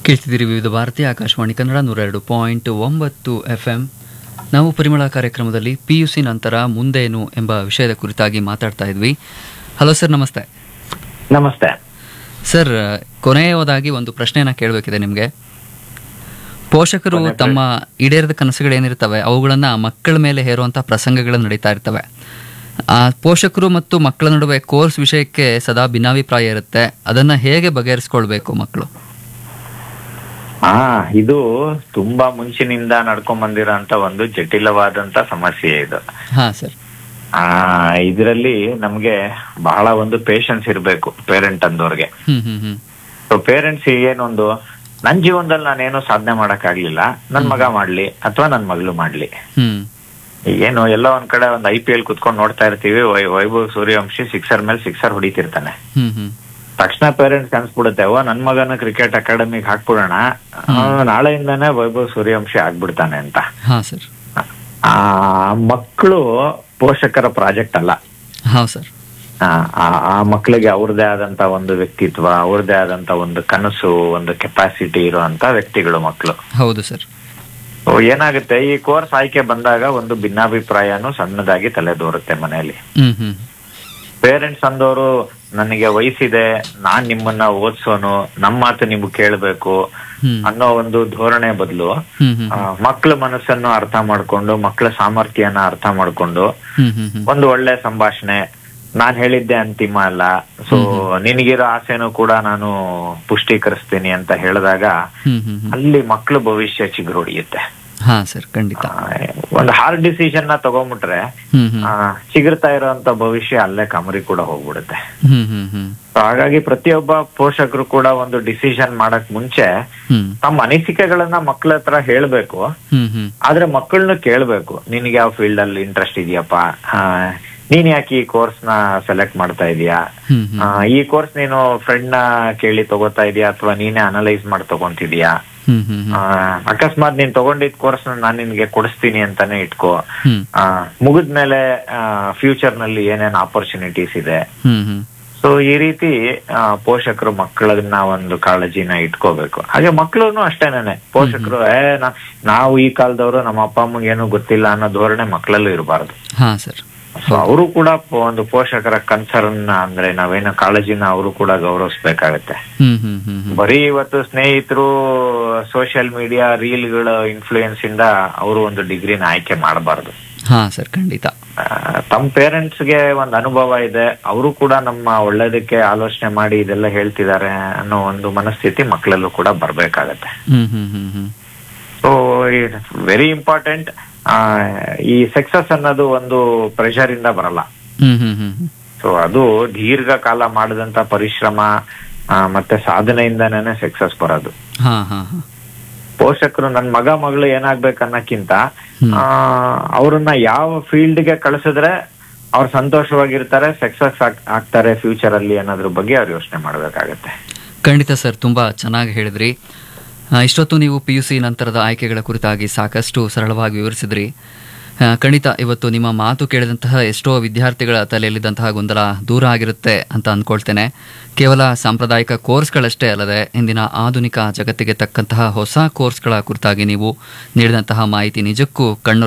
ಕೇಳ್ತಿದ್ದೀರಿ ವಿವಿಧ ಭಾರತಿ ಆಕಾಶವಾಣಿ ಕನ್ನಡ ನೂರೆರಡು ಪಾಯಿಂಟ್ ಒಂಬತ್ತು F M ನಾವು ಪರಿಮಳ ಕಾರ್ಯಕ್ರಮದಲ್ಲಿ ಪಿ ಯು ಸಿ ನಂತರ ಮುಂದೇನು ಎಂಬ ವಿಷಯದ ಕುರಿತಾಗಿ ಮಾತಾಡ್ತಾ ಇದ್ವಿ ಹಲೋ ಸರ್ ನಮಸ್ತೆ ನಮಸ್ತೆ ಸರ್ ಕೊನೆಯದಾಗಿ ಒಂದು ಪ್ರಶ್ನೆನ ಕೇಳಬೇಕಿದೆ ನಿಮಗೆ ಪೋಷಕರು ಕೊನೆ ತಮ್ಮ ಈಡೇರದ ಕನಸುಗಳೇನಿರ್ತವೆ ಅವುಗಳನ್ನು ಮಕ್ಕಳ ಮೇಲೆ ಹೇರುವಂಥ ಪ್ರಸಂಗಗಳು ನಡೀತಾ ಇರ್ತವೆ ಆ ಪೋಷಕರು ಮತ್ತು ಮಕ್ಕಳ ನಡುವೆ ಕೋರ್ಸ್ ವಿಷಯಕ್ಕೆ ಸದಾ ಭಿನ್ನಾಭಿಪ್ರಾಯ ಇರುತ್ತೆ ಅದನ್ನು ಹೇಗೆ ಬಗೆಹರಿಸ್ಕೊಳ್ಬೇಕು ಮಕ್ಕಳು ಹಾ ಇದು ತುಂಬಾ ಮುಂಚಿನಿಂದ ನಡ್ಕೊಂಡ್ ಬಂದಿರೋಂತ ಒಂದು ಜಟಿಲವಾದಂತ ಸಮಸ್ಯೆ ಇದು ಹಾಂ ಸರ್ ಆ ಇದರಲ್ಲಿ ನಮ್ಗೆ ಬಹಳ ಒಂದು ಪೇಶನ್ಸ್ ಇರ್ಬೇಕು ಪೇರೆಂಟ್ ಅಂದವ್ರಿಗೆ hmm hmm hmm so parents ಏನೊಂದು ನನ್ ಜೀವನದಲ್ಲಿ ನಾನೇನು ಸಾಧನೆ ಮಾಡಕ್ ಆಗ್ಲಿಲ್ಲ ನನ್ ಮಗ ಮಾಡ್ಲಿ ಅಥವಾ ನನ್ ಮಗಳು ಮಾಡ್ಲಿ ಹ್ಮ್ ಏನು ಎಲ್ಲೋ ಒಂದ್ ಕಡೆ ಒಂದ್ ಐ ಪಿ ಎಲ್ ಕುತ್ಕೊಂಡ್ ನೋಡ್ತಾ ಇರ್ತೀವಿ ವೈ- ವೈಭವ್ ಸೂರ್ಯವಂಶಿ ಸಿಕ್ಸರ್ ಮೇಲೆ ಸಿಕ್ಸರ್ ಹೊಡಿತಿರ್ತಾನೆ ಹ್ಮ್ ಹ್ಮ್ ತಕ್ಷಣ ಪೇರೆಂಟ್ಸ್ ಅನ್ಸ್ಬಿಡುತ್ತೆ ಓ ನನ್ ಮಗನ ಕ್ರಿಕೆಟ್ ಅಕಾಡೆಮಿಗೆ ಹಾಕ್ಬಿಡೋಣ ಅವ್ನು ನಾಳೆಯಿಂದಾನೇ ವೈಭವ್ ಸೂರ್ಯವಂಶಿ ಆಗ್ಬಿಡ್ತಾನೆ ಅಂತ ಹಾಂ ಸರ್ ಆ ಮಕ್ಕಳು ಪೋಷಕರ ಪ್ರಾಜೆಕ್ಟ್ ಅಲ್ಲ ಹಾಂ ಸರ್ ಆ, ಆ ಆ ಮಕ್ಕಳಿಗೆ ಅವ್ರದೇ ಆದಂತ ಒಂದು ವ್ಯಕ್ತಿತ್ವ ಅವ್ರದೇ ಆದಂತ ಒಂದು ಕನಸು ಒಂದು ಕೆಪಾಸಿಟಿ ಇರುವಂತ ವ್ಯಕ್ತಿಗಳು ಮಕ್ಕಳು ಹೌದು ಸರ್ ಏನಾಗುತ್ತೆ ಈ ಕೋರ್ಸ್ ಆಯ್ಕೆ ಬಂದಾಗ ಒಂದು ಭಿನ್ನಾಭಿಪ್ರಾಯನೂ ಸಣ್ಣದಾಗಿ ತಲೆದೋರುತ್ತೆ ಮನೆಯಲ್ಲಿ ಹ್ಮ್ ಹ್ಮ್ ಪೇರೆಂಟ್ಸ್ ಅಂದವರು ನನಗೆ ವಯಸ್ಸಿದೆ ನಾನ್ ನಿಮ್ಮನ್ನ ಓದ್ಸೋನು ನಮ್ಮ ಮಾತು ನೀವು ಕೇಳಬೇಕು ಹ್ಮ್ ಅನ್ನೋ ಒಂದು ಧೋರಣೆ ಬದಲು ಹ್ಮ್ ಹ್ಮ್ ಮಕ್ಕಳ ಮನಸ್ಸನ್ನು ಅರ್ಥ ಮಾಡ್ಕೊಂಡು ಮಕ್ಕಳ ಸಾಮರ್ಥ್ಯನ ಅರ್ಥ ಮಾಡ್ಕೊಂಡು ಹ್ಮ್ ಹ್ಮ್ ಹ್ಮ್ ಒಂದು ಒಳ್ಳೆ ಸಂಭಾಷಣೆ ನಾನ್ ಹೇಳಿದ್ದೆ ಅಂತಿಮ ಅಲ್ಲ ಸೊ ನಿನಗಿರೋ ಆಸೆನೂ ಕೂಡ ನಾನು ಪುಷ್ಟೀಕರಿಸ್ತೀನಿ ಅಂತ ಹೇಳಿದಾಗ ಹ್ಮ್ ಹ್ಮ್ ಹ್ಮ್ ಅಲ್ಲಿ ಮಕ್ಕಳ ಭವಿಷ್ಯ ಚಿಗುರೊಡಿಯುತ್ತೆ ಹಾಂ ಸರ್ ಖಂಡಿತ ಆ, ಒಂದು ಹಾರ್ಡ್ ಡಿಸಿಷನ್ ನ ತಗೊಂಡ್ಬಿಟ್ರೆ ಹ್ಮ್ ಹ್ಮ್ ಆ, ಚಿಗುರ್ತಾ ಇರೋಂತ ಭವಿಷ್ಯ ಅಲ್ಲೇ ಕಮರಿ ಕೂಡ ಹೋಗ್ಬಿಡುತ್ತೆ ಹ್ಮ್ ಹ್ಮ್ ಹ್ಮ್ So ಹಾಗಾಗಿ ಪ್ರತಿಯೊಬ್ಬ ಪೋಷಕರು ಕೂಡ ಒಂದು ಡಿಸಿಷನ್ ಮಾಡಕ್ ಮುಂಚೆ ಹ್ಮ್ ತಮ್ಮ ಅನಿಸಿಕೆಗಳನ್ನ ಮಕ್ಕಳ ಹತ್ರ ಹೇಳ್ಬೇಕು ಹ್ಮ್ ಹ್ಮ್ ಆದ್ರೆ ಮಕ್ಕಳನ್ನ ಕೇಳ್ಬೇಕು ನಿನ್ಗೆ ಯಾವ ಫೀಲ್ಡ್ ಅಲ್ಲಿ ಇಂಟ್ರೆಸ್ಟ್ ಇದೆಯಪ್ಪ ನೀನ್ ಯಾಕೆ ಈ ಕೋರ್ಸ್ ನ ಸೆಲೆಕ್ಟ್ ಮಾಡ್ತಾ ಇದೀಯಾ ಹ್ಮ್ ಹ್ಮ್ ಆ, ಈ ಕೋರ್ಸ್ ನೀನು ಫ್ರೆಂಡ್ ನ ಕೇಳಿ ತಗೋತಾ ಇದೀಯಾ ಅಥವಾ ನೀನೇ ಅನಲೈಸ್ ಮಾಡಿ ತಗೊಂತಿದ್ಯಾ ಹ್ಮ್ ಹ್ಮ್ ಹ್ಮ್ ಆ, ಅಕಸ್ಮಾತ್ ನೀನ್ ತಗೊಂಡಿದ್ ಕೋರ್ಸ್ ನಾನ್ ನಿನ್ಗೆ ಕೊಡಿಸ್ತೀನಿ ಅಂತಾನೆ ಇಟ್ಕೋ ಹ್ಮ್ ಮುಗಿದ್ಮೇಲೆ ಫ್ಯೂಚರ್ ನಲ್ಲಿ ಏನೇನ್ ಆಪರ್ಚುನಿಟೀಸ್ ಇದೆ ಹ್ಮ್ ಹ್ಮ್ ಸೊ ಈ ರೀತಿ ಆ, ಪೋಷಕರು ಮಕ್ಕಳನ್ನ ಒಂದು ಕಾಳಜಿನ ಇಟ್ಕೋಬೇಕು ಹಾಗೆ ಮಕ್ಕಳು ಅಷ್ಟೇನೆ ಪೋಷಕರು ಏ ನಾ- ನಾವು ಈ ಕಾಲದವರು ನಮ್ಮ ಅಪ್ಪ ಅಮ್ಮಗೆ ಏನು ಗೊತ್ತಿಲ್ಲ ಅನ್ನೋ ಧೋರಣೆ ಮಕ್ಕಳಲ್ಲೂ ಇರಬಾರ್ದು ಹಾಂ ಸರ್ ಸೊ ಅವರು ಕೂಡ ಪ- ಒಂದು ಪೋಷಕರ ಕನ್ಸರ್ನ್ ಅಂದ್ರೆ ನಾವೇನೋ ಕಾಳಜಿನ ಅವರು ಕೂಡ ಗೌರವಿಸ್ಬೇಕಾಗತ್ತೆ ಹ್ಮ್ ಹ್ಮ್ ಹ್ಮ್ ಹ್ಮ್ ಬರೀ ಇವತ್ತು ಸ್ನೇಹಿತರು ಸೋಷಿಯಲ್ ಮೀಡಿಯಾ ರೀಲ್ಗಳ ಇನ್ಫ್ಲೂಯೆನ್ಸ್ ಇಂದ ಅವರು ಒಂದು ಡಿಗ್ರಿನ ಆಯ್ಕೆ ಮಾಡಬಾರ್ದು ಹಾಂ ಸರ್ ಖಂಡಿತ ತಮ್ಮ ಪೇರೆಂಟ್ಸ್ ಗೆ ಒಂದು ಅನುಭವ ಇದೆ ಅವರು ಕೂಡ ನಮ್ಮ ಒಳ್ಳೇದಕ್ಕೆ ಆಲೋಚನೆ ಮಾಡಿ ಇದೆಲ್ಲ ಹೇಳ್ತಿದ್ದಾರೆ ಅನ್ನೋ ಒಂದು ಮನಸ್ಥಿತಿ ಮಕ್ಕಳಲ್ಲೂ ಕೂಡ ಬರ್ಬೇಕಾಗತ್ತೆ hmm hmm hmm hmm so very important ಈ ಸಕ್ಸಸ್ ಅನ್ನೋದು ಒಂದು ಪ್ರೆಷರ್ ಇಂದ ಬರಲ್ಲ ಹ್ಮ್ ಹ್ಮ್ ಹ್ಮ್ ಹ್ಮ್ ಸೊ ಅದು ದೀರ್ಘಕಾಲ ಮಾಡಿದಂತ ಪರಿಶ್ರಮ ಆ, ಮತ್ತೆ ಸಾಧನೆಯಿಂದನೇ ಸಕ್ಸಸ್ ಬರೋದು ಹಾಂ ಹಾಂ ಹಾಂ ಪೋಷಕರು ನನ್ ಮಗ ಮಗಳು ಏನಾಗ್ಬೇಕು ಅನ್ನಕ್ಕಿಂತ ಹ್ಮ್. ಆ, ಅವ್ರನ್ನ ಯಾವ ಫೀಲ್ಡ್ ಗೆ ಕಳಿಸಿದ್ರೆ ಅವ್ರು ಸಂತೋಷವಾಗಿರ್ತಾರೆ ಸಕ್ಸಸ್ ಆಗ್ತಾರೆ ಫ್ಯೂಚರ್ ಅಲ್ಲಿ ಅನ್ನೋದ್ರ ಬಗ್ಗೆ ಅವ್ರು ಯೋಚನೆ ಮಾಡ್ಬೇಕಾಗತ್ತೆ ಖಂಡಿತ ಸರ್ ತುಂಬ ಚೆನ್ನಾಗಿ ಹೇಳಿದ್ರಿ ಆ, ಇಷ್ಟೊತ್ತು ನೀವು ಪಿ ಯು ಸಿ ನಂತರದ ಆಯ್ಕೆಗಳ ಕುರಿತಾಗಿ ಸಾಕಷ್ಟು ಸರಳವಾಗಿ ವಿವರಿಸಿದ್ರಿ ಆ, ಖಂಡಿತ ಇವತ್ತು ನಿಮ್ಮ ಮಾತು ಕೇಳಿದಂತಹ ಎಷ್ಟೋ ವಿದ್ಯಾರ್ಥಿಗಳ ತಲೆಯಲ್ಲಿದ್ದಂತಹ ಗೊಂದಲ ದೂರ ಆಗಿರುತ್ತೆ ಅಂತ ಅಂದ್ಕೊಳ್ತೇನೆ ಕೇವಲ ಸಾಂಪ್ರದಾಯಿಕ ಕೋರ್ಸ್ಗಳಷ್ಟೇ ಅಲ್ಲದೆ ಇಂದಿನ ಆಧುನಿಕ ಜಗತ್ತಿಗೆ ತಕ್ಕಂತಹ ಹೊಸ ಕೋರ್ಸ್ಗಳ ಕುರಿತಾಗಿ ನೀವು ನೀಡಿದಂತಹ ಮಾಹಿತಿ ನಿಜಕ್ಕೂ ಕಣ್ಣು